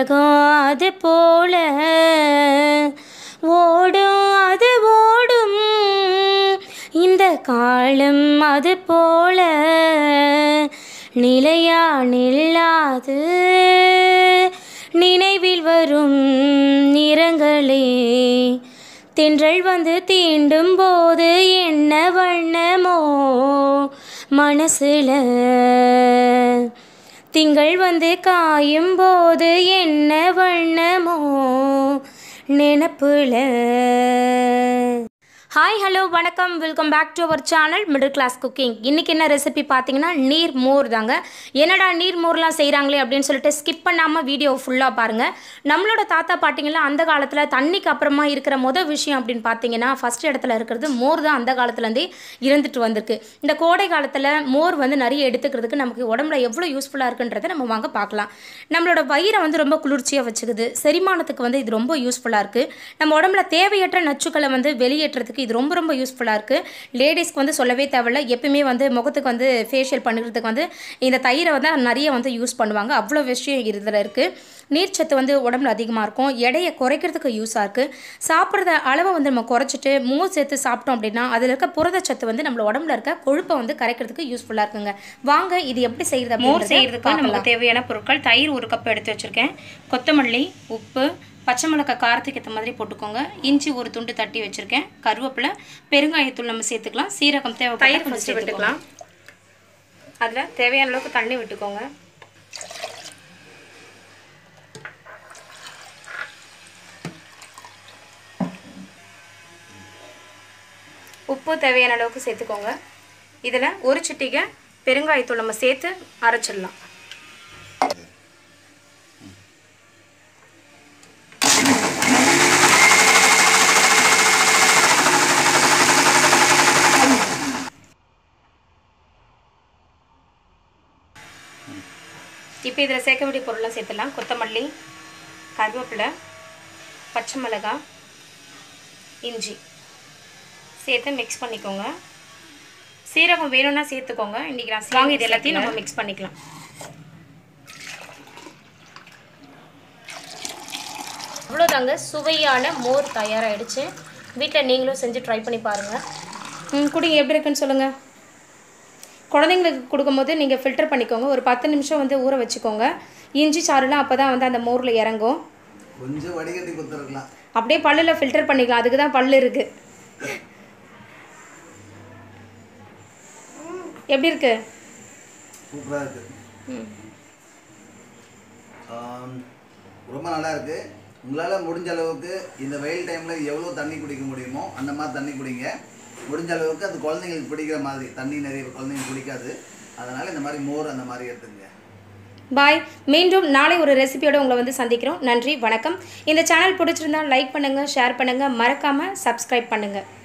உலகம் அது போல ஓடும் அது ஓடும் இந்த காலம் அது போல நிலையா நில்லாது நினைவில் வரும் நிறங்களே தென்றல் வந்து தீண்டும் போது என்ன வண்ணமோ மனசுல திங்கள் வந்து காயும் போது என்ன வண்ணமோ நினப்புல ஹாய் ஹலோ வணக்கம் welcome back to our channel Middle Class Cooking இன்றைக்கி என்ன ரெசிபி பார்த்தீங்கன்னா நீர் மோர் தாங்க என்னடா நீர் மோர்லாம் செய்கிறாங்களே அப்படின்னு சொல்லிட்டு ஸ்கிப் பண்ணாமல் வீடியோ ஃபுல்லாக பாருங்கள் நம்மளோட தாத்தா பாட்டிங்களாம் அந்த காலத்தில் தண்ணிக்கு அப்புறமா இருக்கிற மொதல் விஷயம் அப்படின்னு பார்த்தீங்கன்னா ஃபஸ்ட் இடத்துல இருக்கிறது மோர் தான் அந்த காலத்துலேருந்தே இருந்துட்டு வந்திருக்கு இந்த கோடை காலத்தில் மோர் வந்து நிறைய எடுத்துக்கிறதுக்கு நமக்கு உடம்புல எவ்வளோ யூஸ்ஃபுல்லாக இருக்குன்றதை நம்ம வாங்க பார்க்கலாம் நம்மளோட வயிறை வந்து ரொம்ப குளிர்ச்சியாக வச்சுக்குது செரிமானத்துக்கு வந்து இது ரொம்ப யூஸ்ஃபுல்லாக இருக்குது நம்ம உடம்புல தேவையற்ற நச்சுக்களை வந்து வெளியேற்றதுக்கு இது ரொம்ப ரொம்ப யூஸ்ஃபுல்லாக இருக்குது லேடிஸ்க்கு வந்து சொல்லவே தேவையில்ல எப்பயுமே வந்து முகத்துக்கு வந்து ஃபேஷியல் பண்ணுறதுக்கு வந்து இந்த தயிரை வந்து நிறைய வந்து யூஸ் பண்ணுவாங்க அவ்வளோ விஷயம் இதில் இருக்குது நீர்ச்சத்து வந்து உடம்புல அதிகமாக இருக்கும் எடையை குறைக்கிறதுக்கு யூஸாக இருக்குது சாப்பிட்றத அளவை வந்து நம்ம குறைச்சிட்டு மோர் சேர்த்து சாப்பிட்டோம் அப்படின்னா அதில் இருக்க புரதச்சத்து வந்து நம்ம உடம்புல இருக்க கொழுப்பை வந்து கரைக்கிறதுக்கு யூஸ்ஃபுல்லாக இருக்குங்க வாங்க இது எப்படி செய்கிறது மோர் செய்கிறதுக்கு நமக்கு தேவையான பொருட்கள் தயிர் ஒரு கப் எடுத்து வச்சுருக்கேன் கொத்தமல்லி உப்பு பச்சை மிளகாய் காரத்துக்கு ஏற்ற மாதிரி போட்டுக்கோங்க இஞ்சி ஒரு துண்டு தட்டி வச்சுருக்கேன் கருவேப்பிலை பெருங்காயத்தூள் நம்ம சேர்த்துக்கலாம் சீரகம் தேவை தயிர் ஃபஸ்ட்டு விட்டுக்கலாம் அதில் தேவையான அளவுக்கு தண்ணி விட்டுக்கோங்க உப்பு தேவையான அளவுக்கு சேர்த்துக்கோங்க இதில் ஒரு சிட்டிகை பெருங்காயத்தூள் நம்ம சேர்த்து அரைச்சிடலாம் இப்போ இதில் சேர்க்க வேண்டிய பொருள்லாம் சேர்த்துலாம் கொத்தமல்லி கருவேப்பிலை பச்சை மிளகாய் இஞ்சி சேர்த்து மிக்ஸ் பண்ணிக்கோங்க சீரகம் வேணும்னா சேர்த்துக்கோங்க இன்றைக்கி நான் வாங்க இது எல்லாத்தையும் நம்ம மிக்ஸ் பண்ணிக்கலாம் அவ்வளோதாங்க சுவையான மோர் தயாராகிடுச்சு வீட்டில் நீங்களும் செஞ்சு ட்ரை பண்ணி பாருங்கள் ம் குடிங்க எப்படி இருக்குன்னு சொல்லுங்கள் குழந்தைங்களுக்கு கொடுக்கும்போது நீங்கள் ஃபில்டர் பண்ணிக்கோங்க ஒரு பத்து நிமிஷம் வந்து ஊற வச்சுக்கோங்க இஞ்சி சாறுலாம் அப்போ தான் வந்து அந்த மோரில் இறங்கும் கொஞ்சம் வடிகட்டி கொடுத்துருக்கலாம் அப்படியே பல்லில் ஃபில்டர் பண்ணிக்கலாம் அதுக்கு தான் பல்லு இருக்குது எப்படி இருக்கு சூப்பராக இருக்கு ஆம், ரொம்ப நல்லா இருக்கு உங்களால் முடிஞ்ச அளவுக்கு இந்த வெயில் டைமில் எவ்வளோ தண்ணி குடிக்க முடியுமோ அந்த மாதிரி தண்ணி குடிங்க முடிஞ்ச அளவுக்கு அது குழந்தைங்களுக்கு பிடிக்கிற மாதிரி தண்ணி நிறைய குழந்தைங்களுக்கு பிடிக்காது அதனால் இந்த மாதிரி மோர் அந்த மாதிரி எடுத்துங்க பாய் மீண்டும் நாளை ஒரு ரெசிபியோட உங்களை வந்து சந்திக்கிறோம் நன்றி வணக்கம் இந்த சேனல் பிடிச்சிருந்தா லைக் பண்ணுங்கள் ஷேர் பண்ணுங்கள் மறக்காமல் சப்ஸ்கிரைப் பண்ணுங்கள்